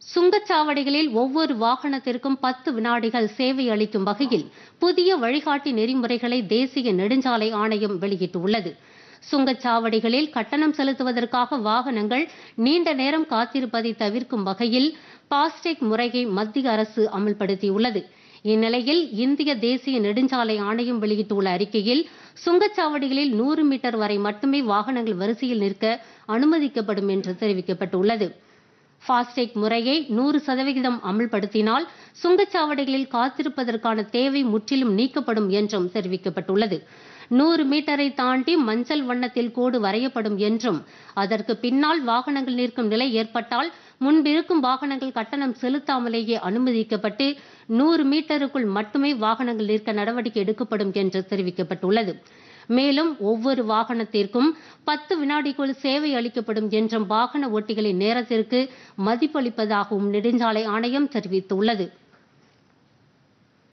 சுங்கச்சாவடிகளில் ஒவ்வொரு வாகனத்திற்கும் பத்து வினாடிகள் சேவை அளிக்கும் வகையில் புதிய வழிகாட்டி நெறிமுறைகளை தேசிய நெடுஞ்சாலை ஆணையம் வெளியிட்டுள்ளது சுங்கச்சாவடிகளில் கட்டணம் செலுத்துவதற்காக வாகனங்கள் நீண்ட நேரம் காத்திருப்பதை தவிர்க்கும் வகையில் பாஸ்டேக் முறையை மத்திய அரசு அமல்படுத்தியுள்ளது இந்நிலையில் இந்திய தேசிய நெடுஞ்சாலை ஆணையம் வெளியிட்டுள்ள அறிக்கையில் சுங்கச்சாவடிகளில் நூறு மீட்டர் வரை மட்டுமே வாகனங்கள் வரிசையில் நிற்க அனுமதிக்கப்படும் என்று தெரிவிக்கப்பட்டுள்ளது ஃபாஸ்டேக் முறையை நூறு சதவிகிதம் அமல்படுத்தினால் சுங்கச்சாவடிகளில் காத்திருப்பதற்கான தேவை முற்றிலும் நீக்கப்படும் என்றும் தெரிவிக்கப்பட்டுள்ளது நூறு மீட்டரை தாண்டி மஞ்சள் வண்ணத்தில் கோடு வரையப்படும் என்றும் அதற்கு பின்னால் வாகனங்கள் நிற்கும் நிலை ஏற்பட்டால் முன்பிருக்கும் வாகனங்கள் கட்டணம் செலுத்தாமலேயே அனுமதிக்கப்பட்டு நூறு மீட்டருக்குள் மட்டுமே வாகனங்கள் நிற்க நடவடிக்கை எடுக்கப்படும் என்று தெரிவிக்கப்பட்டுள்ளது மேலும் ஒவ்வொரு வாகனத்திற்கும் பத்து வினாடிக்குள் சேவை அளிக்கப்படும் என்றும் வாகன ஓட்டிகளின் நேரத்திற்கு மதிப்பளிப்பதாகவும் நெடுஞ்சாலை ஆணையம் தெரிவித்துள்ளது